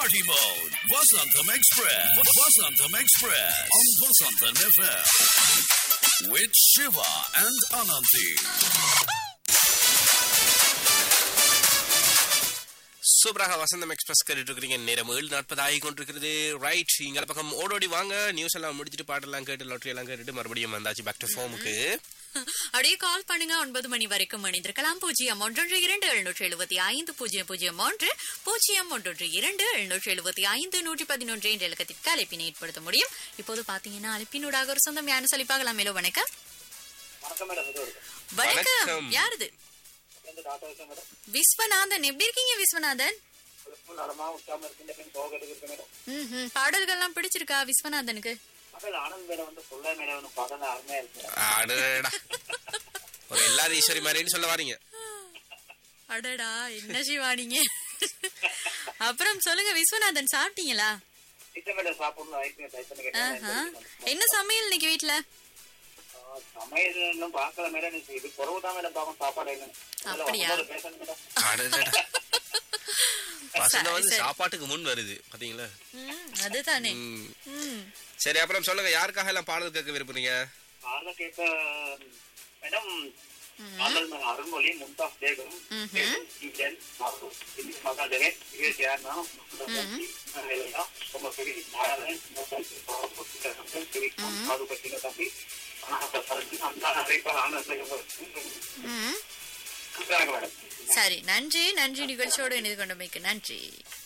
Party mode. Vasantham Express. Vasantham Express on Vasantham FM with Shiva and Ananthi. சூப்பராக வசந்தம் express கேட்டுட்டு இருக்கிறீங்க நேரம் ஏழு நாற்பது ஆகி கொண்டிருக்கிறது ரைட் இங்க பக்கம் ஓடோடி வாங்க நியூஸ் எல்லாம் முடிச்சிட்டு பாட்டெல்லாம் கேட்டு லாட்ரி எல்லாம் கேட்டுட்டு மறுபடியும் வந்தாச்சு பேக் டு ஃபோமுக்கு அப்படியே கால் பண்ணுங்க ஒன்பது மணி வரைக்கும் இணைந்திருக்கலாம் பூஜ்ஜியம் ஒன்றொன்று இரண்டு எழுநூற்றி எழுபத்தி ஐந்து பூஜ்ஜியம் பூஜ்ஜியம் ஒன்று பூஜ்ஜியம் ஒன்றொன்று இரண்டு எழுநூற்றி எழுபத்தி ஐந்து நூற்றி பதினொன்று என்ற இலக்கத்திற்கு அழைப்பினை ஏற்படுத்த முடியும் இப்போது பாத்தீங்கன்னா அழைப்பினூடாக ஒரு சொந்தம் யாரும் சொல்லி பார்க்கலாம் மேலோ வணக்கம் வணக்கம் மேடம் இது ஒரு வணக்கம் வணக்கம். யாருது இந்த டாக்டர் இருக்கேன் மேடம் விஸ்வநாதன் எப்படி இருக்கீங்க விஸ்வநாதன் உங்களுக்கு நலமா உற்சாகமா இருக்கின்ற பெண் போக இருக்கு மேடம் ம் ம் பாடல்கள்லாம் பிடிச்சிருக்கா விஸ்வநாதனுக்கு மக்கள் ஆனந்த் மேடம் வந்து சொல்ல மேடம் வந்து படம் அருமையா இருக்கு அடடா ஒரு எல்லாரும் ஈஸ்வரி மாதிரின்னு சொல்ல வாரீங்க அடடா என்ன சிவானிங்க அப்புறம் சொல்லுங்க விஸ்வநாதன் சாப்பிட்டீங்களா சித்த மேடம் சாப்பிடணும் ஐஸ்கிரீம் ட்ரை பண்ணி ஆஹா. கேட்டேன் என்ன சமையல் இன்னைக்கு வீட்ல சமையல் இன்னும் பார்க்கல மேடம் இது குறவு தான் மேடம் பார்க்கணும் சாப்பாடு என்ன அப்படியா? பேசணும் மேடம் அடடா வசந்தம் வந்து சரி. சாப்பாட்டுக்கு முன் வருது பாத்தீங்களா ம், அதுதானே ம். ம் சரி அப்புறம் சொல்லுங்க யாருக்காக எல்லாம் பாடல் கேட்க விரும்புறீங்க பாடல கேட்க மேடம் பாடல் மேடம் அருண்மொழி மும்தாஸ் பேகம் ம்ஹும். ஈடன், மாசு. இது மகா ஜெகன் இது சேர்ந்தோம் ரொம்ப பெரிய நாராயணன் அது பற்றின தம்பி அந்த அழைப்பால் ஆனந்த ம் மேடம் சரி நன்றி நன்றி நிகழ்ச்சியோடு இணைந்து கொண்டமைக்கு நன்றி